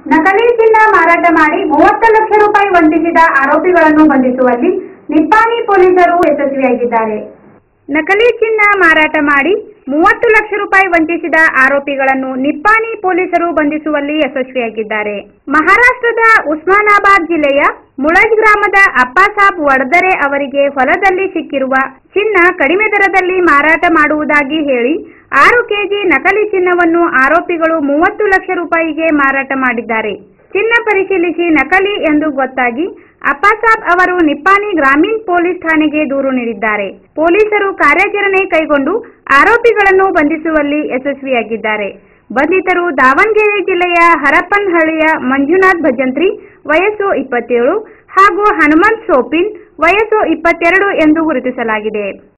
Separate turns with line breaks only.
ನಕಲಿ ಚಿನ್ನ ಮಾರಾಟ ಮಾಡಿ ಮೂವತ್ತು ಲಕ್ಷ ರೂಪಾಯಿ ವಂಚಿಸಿದ ಆರೋಪಿಗಳನ್ನು ಬಂಧಿಸುವಲ್ಲಿ ನಿಪ್ಪಾಣಿ ಪೊಲೀಸರು ಯಶಸ್ವಿಯಾಗಿದ್ದಾರೆ ನಕಲಿ ಚಿನ್ನ ಮಾರಾಟ ಮಾಡಿ ಮೂವತ್ತು ಲಕ್ಷ ರೂಪಾಯಿ ವಂಚಿಸಿದ ಆರೋಪಿಗಳನ್ನು ನಿಪ್ಪಾಣಿ ಪೊಲೀಸರು ಬಂಧಿಸುವಲ್ಲಿ ಯಶಸ್ವಿಯಾಗಿದ್ದಾರೆ ಮಹಾರಾಷ್ಟ್ರದ ಉಸ್ಮಾನಾಬಾದ್ ಜಿಲ್ಲೆಯ ಮುಳಜ್ ಗ್ರಾಮದ ಅಪ್ಪಾಸಾಬ್ ವಡ್ದರೆ ಅವರಿಗೆ ಹೊಲದಲ್ಲಿ ಸಿಕ್ಕಿರುವ ಚಿನ್ನ ಕಡಿಮೆ ದರದಲ್ಲಿ ಮಾರಾಟ ಮಾಡುವುದಾಗಿ ಹೇಳಿ ಆರು ಕೆಜಿ ನಕಲಿ ಚಿನ್ನವನ್ನು ಆರೋಪಿಗಳು ಮೂವತ್ತು ಲಕ್ಷ ರೂಪಾಯಿಗೆ ಮಾರಾಟ ಮಾಡಿದ್ದಾರೆ ಚಿನ್ನ ಪರಿಶೀಲಿಸಿ ನಕಲಿ ಎಂದು ಗೊತ್ತಾಗಿ ಅಪ್ಪಾಸಾಬ್ ಅವರು ನಿಪ್ಪಾಣಿ ಗ್ರಾಮೀಣ ಪೊಲೀಸ್ ಠಾಣೆಗೆ ದೂರು ನೀಡಿದ್ದಾರೆ ಪೊಲೀಸರು ಕಾರ್ಯಾಚರಣೆ ಕೈಗೊಂಡು ಆರೋಪಿಗಳನ್ನು ಬಂಧಿಸುವಲ್ಲಿ ಯಶಸ್ವಿಯಾಗಿದ್ದಾರೆ ಬಂಧಿತರು ದಾವಣಗೆರೆ ಜಿಲ್ಲೆಯ ಹರಪನಹಳ್ಳಿಯ ಮಂಜುನಾಥ್ ಭಜಂತ್ರಿ ವಯಸ್ಸು ಇಪ್ಪತ್ತೇಳು ಹಾಗೂ ಹನುಮಂತ್ ಸೋಪಿನ್ ವಯಸ್ಸು ಇಪ್ಪತ್ತೆರಡು ಎಂದು ಗುರುತಿಸಲಾಗಿದೆ